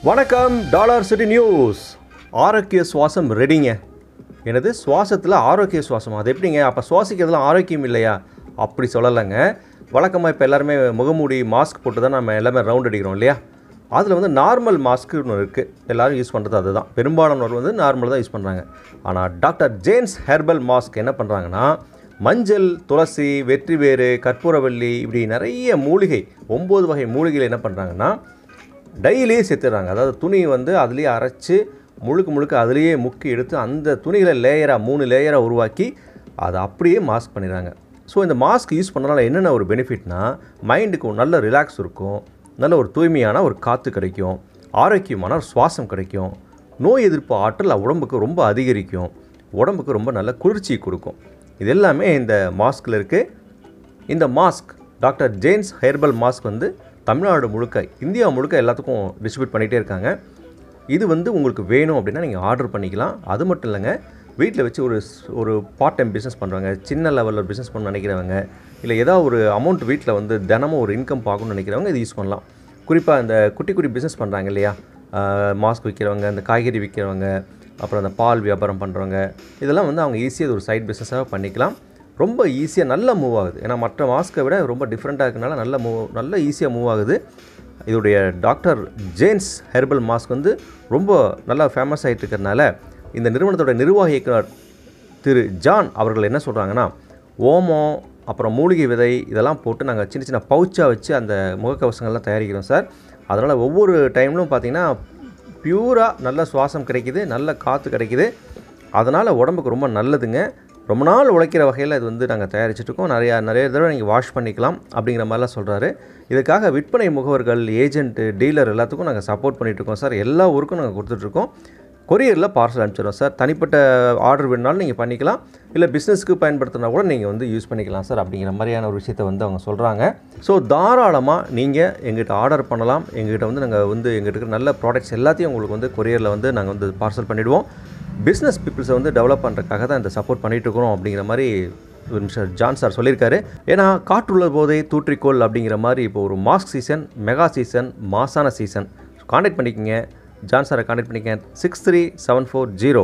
வணக்கம் dollar city news ஆரோக்கிய சுவாசம் ரெடிங்க எனது சுவாசத்தில் ஆரோக்கிய சுவாசம் அது எப்படிங்க அப்போ சுவாசிக்கிறதுல ஆரோக்கியம் இல்லையா அப்படி சொல்லலைங்க வழக்கமாக இப்போ எல்லாருமே முகமூடி மாஸ்க் போட்டு தான் நம்ம எல்லாமே ரவுண்ட் அடிக்கிறோம் இல்லையா அதில் வந்து நார்மல் மாஸ்க்கு ஒன்று இருக்குது எல்லோரும் யூஸ் பண்ணுறது அதுதான் பெரும்பாலானவர் வந்து நார்மல் தான் யூஸ் பண்ணுறாங்க ஆனால் டாக்டர் ஜேம்ஸ் ஹெர்பல் மாஸ்க் என்ன பண்ணுறாங்கன்னா மஞ்சள் துளசி வெற்றிவேறு கற்பூரவல்லி இப்படி நிறைய மூலிகை ஒம்பது வகை மூலிகைகள் என்ன பண்ணுறாங்கன்னா டெய்லியே சேர்த்துடுறாங்க அதாவது துணி வந்து அதுலேயே அரைச்சி முழுக்க முழுக்க அதுலேயே முக்கி எடுத்து அந்த துணிகளை லேயராக மூணு லேயராக உருவாக்கி அதை அப்படியே மாஸ்க் பண்ணிடுறாங்க ஸோ இந்த மாஸ்க் யூஸ் பண்ணனால என்னென்ன ஒரு பெனிஃபிட்னா மைண்டுக்கு ஒரு நல்ல ரிலாக்ஸ் இருக்கும் நல்ல ஒரு தூய்மையான ஒரு காற்று கிடைக்கும் ஆரோக்கியமான ஒரு சுவாசம் கிடைக்கும் நோய் எதிர்ப்பு ஆற்றல் உடம்புக்கு ரொம்ப அதிகரிக்கும் உடம்புக்கு ரொம்ப நல்ல குளிர்ச்சி கொடுக்கும் இது எல்லாமே இந்த மாஸ்கில் இருக்குது இந்த mask doctor James herbal mask வந்து தமிழ்நாடு முழுக்க இந்தியா முழுக்க எல்லாத்துக்கும் டிஸ்ட்ரிபியூட் பண்ணிகிட்டே இருக்காங்க இது வந்து உங்களுக்கு வேணும் அப்படின்னா நீங்கள் ஆர்டர் பண்ணிக்கலாம் அது மட்டும் இல்லைங்க வீட்டில் வச்சு ஒரு ஸ்- ஒரு பார்ட் டைம் பிஸ்னஸ் பண்ணுறவங்க சின்ன லெவலில் பிஸ்னஸ் பண்ண நினைக்கிறவங்க இல்லை ஏதாவது ஒரு அமௌண்ட் வீட்டில் வந்து தினமும் ஒரு இன்கம் பார்க்கணும்னு நினைக்கிறவங்க இது யூஸ் பண்ணலாம் குறிப்பாக இந்த குட்டி குட்டி பிஸ்னஸ் பண்ணுறாங்க இல்லையா மாஸ்க் விற்கிறவங்க இந்த காய்கறி விற்கிறவங்க அப்புறம் அந்த பால் வியாபாரம் பண்ணுறவங்க இதெல்லாம் வந்து அவங்க ஈஸியாக ஒரு சைட் பிஸ்னஸாக பண்ணிக்கலாம் ரொம்ப ஈஸியாக நல்லா மூவ் ஆகுது ஏன்னா மற்ற மாஸ்க்கை விட ரொம்ப டிஃப்ரெண்ட்டாக இருக்கனால நல்ல மூவ் நல்ல ஈஸியாக மூவ் ஆகுது இதோடைய டாக்டர் ஜேம்ஸ் ஹெர்பல் மாஸ்க் வந்து ரொம்ப நல்லா ஃபேமஸ் ஆகிட்டு இருக்கிறனால இந்த நிறுவனத்தோட நிர்வாக இயக்குனர் திரு ஜான் அவர்கள் என்ன சொல்கிறாங்கன்னா ஓமம் அப்புறம் மூலிகை விதை இதெல்லாம் போட்டு நாங்கள் சின்ன சின்ன பவுச்சாக வச்சு அந்த முகக்கவசங்கள்லாம் தயாரிக்கிறோம் சார் அதனால் ஒவ்வொரு டைம்லும் பார்த்தீங்கன்னா பியூராக நல்ல சுவாசம் கிடைக்குது நல்ல காற்று கிடைக்குது அதனால் உடம்புக்கு ரொம்ப நல்லதுங்க ரொம்ப நாள் உழைக்கிற வகையில் இது வந்து நாங்கள் தயாரிச்சிட்ருக்கோம் நிறையா நிறைய தடவை நீங்கள் வாஷ் பண்ணிக்கலாம் அப்படிங்கிற மாதிரிலாம் சொல்கிறாரு இதுக்காக விற்பனை முகவர்கள் ஏஜென்ட்டு டீலர் எல்லாத்துக்கும் நாங்கள் சப்போர்ட் பண்ணிகிட்ருக்கோம் சார் எல்லா ஊருக்கும் நாங்கள் கொடுத்துட்ருக்கோம் கொரியரில் பார்சல் அனுப்பிச்சிடுறோம் சார் தனிப்பட்ட ஆர்டர் வேணுனாலும் நீங்கள் பண்ணிக்கலாம் இல்லை பிஸ்னஸ்க்கு பயன்படுத்தினா கூட நீங்கள் வந்து யூஸ் பண்ணிக்கலாம் சார் அப்படிங்கிற மாதிரியான ஒரு விஷயத்தை வந்து அவங்க சொல்கிறாங்க ஸோ தாராளமாக நீங்கள் எங்கிட்ட ஆர்டர் பண்ணலாம் எங்ககிட்ட வந்து நாங்கள் வந்து எங்கிட்ட இருக்கிற நல்ல ப்ராடக்ட்ஸ் எல்லாத்தையும் உங்களுக்கு வந்து கொரியரில் வந்து நாங்கள் வந்து பார்சல் பண்ணிவிடுவோம் பிஸ்னஸ் பீப்புள்ஸை வந்து டெவலப் பண்ணுறதுக்காக தான் இந்த சப்போர்ட் பண்ணிகிட்டு இருக்கிறோம் அப்படிங்கிற மாதிரி ஒரு மிஸ்டர் ஜான் சார் சொல்லியிருக்காரு ஏன்னா காற்றுள்ள போதே தூற்றிக்கோள் அப்படிங்கிற மாதிரி இப்போ ஒரு மாஸ்க் சீசன் மெகா சீசன் மாசான சீசன் காண்டாக்ட் பண்ணிக்கங்க ஜான் சாரை காண்டாக்ட் பண்ணிக்கங்க six three seven four zero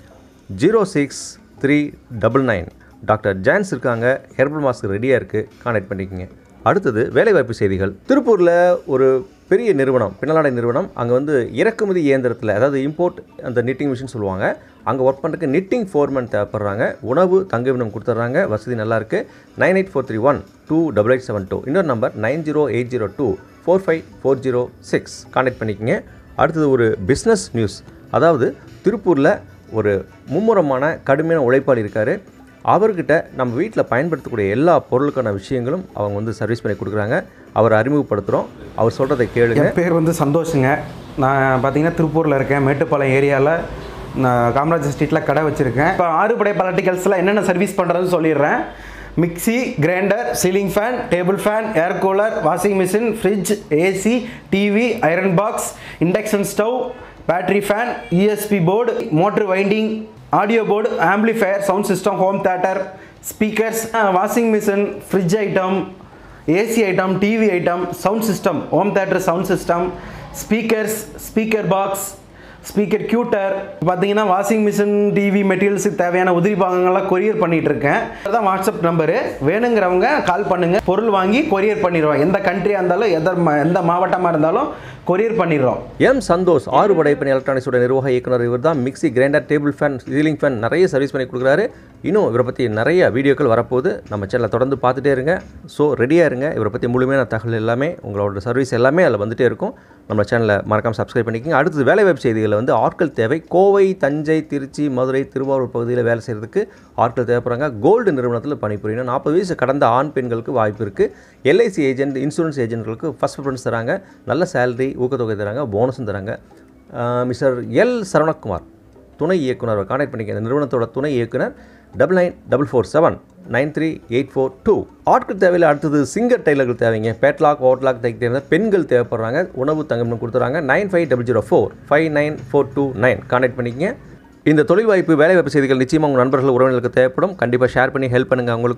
zero six three double nine doctor Johns இருக்காங்க ஹெர்பல் மாஸ்க் ரெடியாக இருக்குது காண்டாக்ட் பண்ணிக்கங்க அடுத்தது வேலைவாய்ப்பு செய்திகள் திருப்பூரில் ஒரு பெரிய நிறுவனம் பின்னலாடை நிறுவனம் அங்கே வந்து இறக்குமதி இயந்திரத்தில் அதாவது இம்போர்ட் அந்த நிட்டிங் மிஷின் சொல்லுவாங்க அங்கே ஒர்க் பண்ணுறதுக்கு நிட்டிங் ஃபோர்மேன் தேவைப்படுறாங்க உணவு தங்குமிடம் கொடுத்துட்றாங்க வசதி நல்லா இருக்கு nine eight four three one two double eight seven two இன்னொரு number nine zero eight zero two four five four zero six contact பண்ணிக்கங்க அடுத்தது ஒரு பிஸ்னஸ் நியூஸ் அதாவது திருப்பூரில் ஒரு மும்முரமான கடுமையான உழைப்பாளி இருக்கார் அவர்கிட்ட நம்ம வீட்டில் பயன்படுத்தக்கூடிய எல்லா பொருளுக்கான விஷயங்களும் அவங்க வந்து சர்வீஸ் பண்ணி கொடுக்குறாங்க அவரை அறிமுகப்படுத்துகிறோம் அவர் சொல்கிறதை கேளுங்க என் பேர் வந்து சந்தோஷுங்க நான் பார்த்தீங்கன்னா திருப்பூரில் இருக்கேன் மேட்டுப்பாளையம் ஏரியாவில் நான் காமராஜர் ஸ்ட்ரீட்டில் கடை வச்சுருக்கேன் இப்போ ஆறுபடை பலட்டிகல்ஸில் என்னென்ன சர்வீஸ் பண்ணுறதுன்னு சொல்லிடுறேன் mixie grinder ceiling fan table fan air cooler washing machine fridge AC TV iron box induction stove battery fan USB board motor winding audio board amplifier sound system home theatre speakers washing machine fridge item AC item TV item sound system home theatre sound system speakers speaker box speaker கியூட்டர் பார்த்தீங்கன்னா washing machine TV மெட்டீரியல்ஸுக்கு தேவையான உதிரி பாகங்கள்லாம் courier பண்ணிட்டு இருக்கேன் அதுதான் WhatsApp number வேணுங்கிறவங்க கால் பண்ணுங்க பொருள் வாங்கி கொரியர் பண்ணிடுவோம் எந்த கண்ட்ரியாக இருந்தாலும் எந்த ம- எந்த மாவட்டமாக இருந்தாலும் கொரியர் பண்ணிடுறோம் எம் சந்தோஷ் ஆறு படைப்பணி எலக்ட்ரானிக்ஸோட நிர்வாக இயக்குனர் இவர் தான் mixie grinder table fan ceiling fan நிறைய சர்வீஸ் பண்ணி கொடுக்குறாரு இன்னும் இவரை பற்றி நிறைய வீடியோக்கள் வரப்போகுது நம்ம சேனலை தொடர்ந்து பார்த்துட்டே இருங்க ஸோ ரெடியாக இருங்க இவரை பற்றி முழுமையான தகவல் எல்லாமே உங்களோட சர்வீஸ் எல்லாமே அதில் வந்துட்டே இருக்கும் நம்ம சேனலை மறக்காம சப்ஸ்கிரைப் பண்ணிக்கோங்க அடுத்தது வேலைவாய்ப்பு செய்திகளில் வந்து ஆட்கள் தேவை கோவை தஞ்சை திருச்சி மதுரை திருவாரூர் பகுதியில் வேலை செய்கிறதுக்கு ஆட்கள் தேவைப்படுறாங்க கோல்டு நிறுவனத்தில் பணிபுரியணும் நாற்பது வயசு கடந்த ஆண் பெண்களுக்கு வாய்ப்பு இருக்குது எல்ஐசி ஏஜென்ட் இன்சூரன்ஸ் ஏஜென்ட்களுக்கு ஃபஸ்ட் ப்ரிஃபரன்ஸ் தராங்க நல்ல சேலரி ஊக்கத்தொகை தராங்க போனஸும் தராங்க மிஸ்டர் எல் சரவணகுமார் துணை இயக்குனர் கான்டாக்ட் பண்ணிக்க இந்த நிறுவனத்தோட துணை இயக்குனர் double nine double four seven nine three eight four two ஆட்கள் தேவையில் அடுத்தது சிங்கர் டைலர்கள் தேவைங்க பேட்லாக் ஓட்லாக் தைக்க தேவை பெண்கள் தேவைப்படுறாங்க உணவு தங்கம்னு கொடுத்துறாங்க nine five double zero four five nine four two nine contact பண்ணிக்கங்க இந்த தொழில் வாய்ப்பு வேலைவாய்ப்பு செய்திகள் நிச்சயமாக உங்கள் நண்பர்கள் உறவினர்களுக்கு தேவைப்படும் கண்டிப்பாக ஷேர் பண்ணி ஹெல்ப் பண்ணுங்கள் அவங்களுக்கும்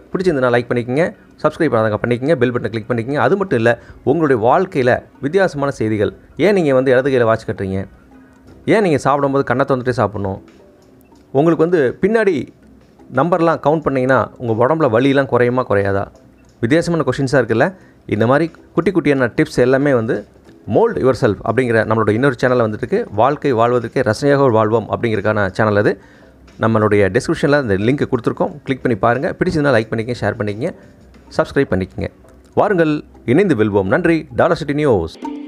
பிடிச்சிருந்தனா லைக் பண்ணிக்கங்க சப்ஸ்கிரைப் பண்ணாதவங்க பண்ணிக்கங்க பெல் பட்டனை கிளிக் பண்ணிக்கங்க அது மட்டும் இல்லை உங்களுடைய வாழ்க்கையில் வித்தியாசமான செய்திகள் ஏன் நீங்கள் வந்து இடது கையில் வாட்ச் கட்டுறீங்க ஏன் நீங்கள் சாப்பிடும்போது கண்ணை திறந்துட்டே சாப்பிடணும் உங்களுக்கு வந்து பின்னாடி நம்பர்லாம் கவுண்ட் பண்ணிங்கன்னா உங்கள் உடம்புல வலியெல்லாம் குறையுமா குறையாதா வித்தியாசமான கொஷின்ஸாக இருக்குல்ல இந்த மாதிரி குட்டி குட்டியான டிப்ஸ் எல்லாமே வந்து மோல்ட் யுவர் செல்ஃப் அப்படிங்கிற நம்மளோட இன்னொரு சேனலில் வந்துட்டு வாழ்க்கை வாழ்வதற்கே ரசனையாக ஒரு வாழ்வோம் அப்படிங்கிறக்கான சேனல் அது நம்மளுடைய டிஸ்கிரிப்ஷனில் இந்த லிங்க் கொடுத்துருக்கோம் கிளிக் பண்ணி பாருங்கள் பிடிச்சிருந்தா லைக் பண்ணிக்கங்க ஷேர் பண்ணிக்கங்க சப்ஸ்கிரைப் பண்ணிக்கங்க வாருங்கள் இணைந்து வெல்வோம் நன்றி டாலர் சிட்டி நியூஸ்